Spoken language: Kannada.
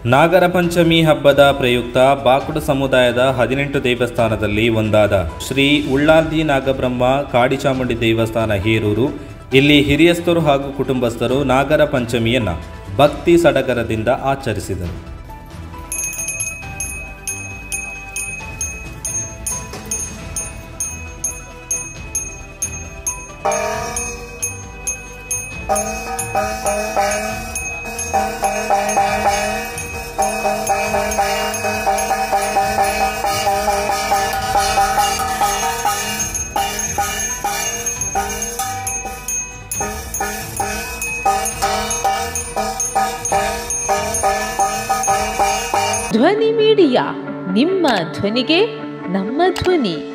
ನಾಗರ ಪಂಚಮಿ ಹಬ್ಬದ ಪ್ರಯುಕ್ತ ಬಾಕುಡು ಸಮುದಾಯದ ಹದಿನೆಂಟು ದೇವಸ್ಥಾನದಲ್ಲಿ ಒಂದಾದ ಶ್ರೀ ಉಳ್ಳಾಲ್ದಿ ನಾಗಬ್ರಹ್ಮ ಕಾಡಿಚಾಮುಂಡಿ ದೇವಸ್ಥಾನ ಹೇರೂರು ಇಲ್ಲಿ ಹಿರಿಯಸ್ಥರು ಹಾಗೂ ಕುಟುಂಬಸ್ಥರು ನಾಗರ ಪಂಚಮಿಯನ್ನ ಭಕ್ತಿ ಸಡಗರದಿಂದ ಆಚರಿಸಿದರು ಧ್ವನಿ ಮೀಡಿಯಾ ನಿಮ್ಮ ಧ್ವನಿಗೆ ನಮ್ಮ ಧ್ವನಿ